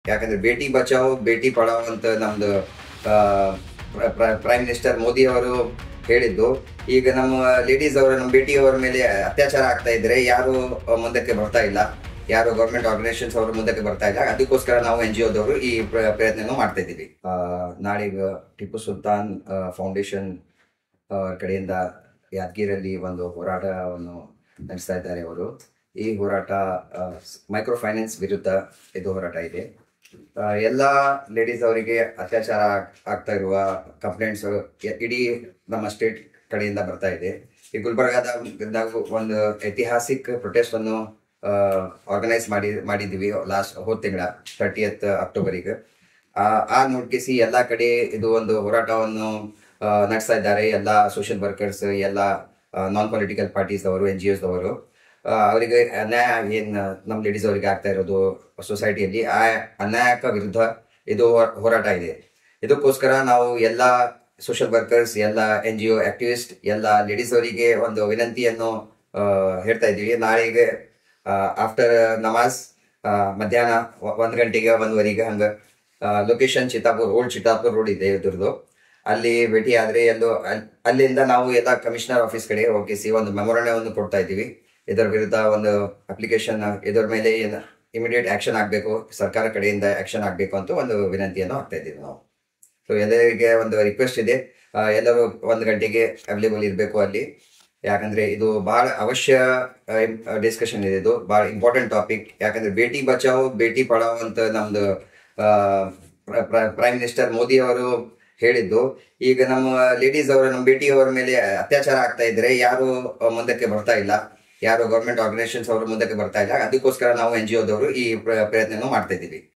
ಯಾಕಂದ್ರೆ ಬೇಟಿ ಬಚಾವ್ ಬೇಟಿ ಪಡಾವ್ ಅಂತ ನಮ್ದು ಪ್ರೈಮ್ ಮಿನಿಸ್ಟರ್ ಮೋದಿ ಅವರು ಹೇಳಿದ್ದು ಈಗ ನಮ್ಮ ಲೇಡೀಸ್ ಅವರ ನಮ್ಮ ಬೇಟಿ ಅವರ ಮೇಲೆ ಅತ್ಯಾಚಾರ ಆಗ್ತಾ ಇದ್ರೆ ಯಾರು ಮುಂದಕ್ಕೆ ಬರ್ತಾ ಇಲ್ಲ ಯಾರು ಗೌರ್ಮೆಂಟ್ ಆರ್ಗನೈಸೇಷನ್ಸ್ ಅವರು ಮುಂದಕ್ಕೆ ಬರ್ತಾ ಇಲ್ಲ ಅದಕ್ಕೋಸ್ಕರ ನಾವು ಎನ್ ಜಿ ಒದವರು ಈ ಪ್ರ- ಪ್ರಯತ್ನನೂ ಮಾಡ್ತಾ ಇದ್ದೀವಿ ಆ, ನಾಳೀಗ ಟಿಪ್ಪು ಸುಲ್ತಾನ್ ಫೌಂಡೇಶನ್ ಕಡೆಯಿಂದ ಯಾದಗಿರಲ್ಲಿ ಒಂದು ಹೋರಾಟವನ್ನು ನಡೆಸ್ತಾ ಇದ್ದಾರೆ ಅವರು ಈ ಹೋರಾಟ ಮೈಕ್ರೋ ಫೈನಾನ್ಸ್ ವಿರುದ್ಧ ಇದು ಹೋರಾಟ ಇದೆ ಆ, ಎಲ್ಲ ಲೇಡೀಸ್ ಅವರಿಗೆ ಅತ್ಯಾಚಾರ ಆಗ್- ಆಗ್ತಾ ಇರುವ ಕಂಪ್ಲೇಂಟ್ಸ್ ಇಡೀ ನಮ್ಮ ಸ್ಟೇಟ್ ಕಡೆಯಿಂದ ಬರ್ತಾ ಇದೆ ಈ ಗುಲ್ಬರ್ಗಾದ ನಾವು ಒಂದು ಐತಿಹಾಸಿಕ ಪ್ರೊಟೆಸ್ಟ್ ಅನ್ನು ಆರ್ಗನೈಸ್ ಮಾಡಿ ಮಾಡಿದ್ವಿ ಲಾಸ್ಟ್ ಹೋದ ತಿಂಗಳ ತರ್ಟಿಯತ್ ಅಕ್ಟೋಬರಿಗೆ ಆ ಆ ನೋಡ್ಕಿಸಿ ಎಲ್ಲ ಕಡೆ ಇದು ಒಂದು ಹೋರಾಟವನ್ನು ಆ, ನಡೆಸ್ತಾ ಇದ್ದಾರೆ ಎಲ್ಲ ಸೋಷಿಯಲ್ ವರ್ಕರ್ಸ್ ಎಲ್ಲ ನಾನ್ ಪೊಲಿಟಿಕಲ್ ಪಾರ್ಟೀಸ್ ಅವರು ಎನ್ ಜಿ ಒಸ್ ಅವರು ಆ, ಅವರಿಗೆ ಅನ್ಯಾಯ ಏನ್ ನಮ್ಮ ಲೇಡೀಸ್ ಅವರಿಗೆ ಆಗ್ತಾ ಇರೋದು ಸೊಸೈಟಿಯಲ್ಲಿ ಆ ಅನ್ಯಾಯಕ ವಿರುದ್ಧ ಇದು ಹೋ- ಹೋರಾಟ ಇದೆ ಇದಕ್ಕೋಸ್ಕರ ನಾವು ಎಲ್ಲ ಸೋಷಿಯಲ್ ವರ್ಕರ್ಸ್ ಎಲ್ಲ ಎನ್ ಜಿ ಒ ಆಕ್ಟಿವಿಸ್ಟ್ ಎಲ್ಲ ಲೇಡೀಸ್ ಅವರಿಗೆ ಒಂದು ವಿನಂತಿಯನ್ನು ಆ, ಹೇಳ್ತಾ ಇದ್ದೀವಿ ನಾಳೆಗೆ ಆಫ್ಟರ್ ನಮಾಜ್ ಆ, ಮಧ್ಯಾಹ್ನ ಒ- ಒಂದ್ ಗಂಟೆಗೆ ಒಂದುವರೆಗೆ ಹಂಗ location Chittapur old Chittapur road ಇದೆ ಇದ್ರದ್ದು ಅಲ್ಲಿ ಭೇಟಿ ಆದ್ರೆ ಎಲ್ಲೋ ಅಲ್- ಅಲ್ಲಿಂದ ನಾವು ಎಲ್ಲ ಕಮಿಷನರ್ ಆಫೀಸ್ ಕಡೆ ಹೋಗಿಸಿ ಒಂದು ಮೆಮೊರಂಡವನ್ನು ಕೊಡ್ತಾ ಇದ್ದೀವಿ ಇದರ ವಿರುದ್ಧ ಒಂದು ಅಪ್ಲಿಕೇಶನ್ ಇದರ ಮೇಲೆ ಏನು ಇಮಿಡಿಯೇಟ್ ಆಕ್ಷನ್ ಆಗಬೇಕು ಸರ್ಕಾರ ಕಡೆಯಿಂದ ಆಕ್ಷನ್ ಆಗಬೇಕು ಅಂತ ಒಂದು ವಿನಂತಿಯನ್ನು ಆಗ್ತಾ ಇದ್ದೀವಿ ನಾವು ಸೊ ಎಲ್ಲರಿಗೆ ಒಂದು ರಿಕ್ವೆಸ್ಟ್ ಇದೆ ಆ, ಎಲ್ಲರೂ ಒಂದು ಗಂಟೆಗೆ ಅವೈಲೇಬಲ್ ಇರಬೇಕು ಅಲ್ಲಿ ಯಾಕಂದ್ರೆ ಇದು ಬಹಳ ಅವಶ್ಯ ಡಿಸ್ಕಷನ್ ಇದೆ ಇದು ಬಹಳ ಇಂಪಾರ್ಟೆಂಟ್ ಟಾಪಿಕ್ ಯಾಕಂದ್ರೆ ಬೇಟಿ ಬಚಾವ್ ಬೇಟಿ ಪಡಾವ್ ಅಂತ ನಮ್ದು ಪ್ರೈಮ್ ಮಿನಿಸ್ಟರ್ ಮೋದಿ ಅವರು ಹೇಳಿದ್ದು ಈಗ ನಮ್ಮ ಲೇಡೀಸ್ ಅವರ ನಮ್ಮ ಬೇಟಿ ಅವರ ಮೇಲೆ ಅತ್ಯಾಚಾರ ಆಗ್ತಾ ಇದ್ರೆ ಯಾರು ಮುಂದಕ್ಕೆ ಬರ್ತಾ ಇಲ್ಲ ಯಾರು ಗೌರ್ಮೆಂಟ್ ಆರ್ಗನೈಸೇಷನ್ಸ್ ಅವರು ಮುಂದಕ್ಕೆ ಬರ್ತಾ ಇಲ್ಲ ಅದಕ್ಕೋಸ್ಕರ ನಾವು ಎನ್ ಜಿ ಒದವರು ಈ ಪ್ರ- ಪ್ರಯತ್ನನೂ ಮಾಡ್ತಾ ಇದ್ದೀವಿ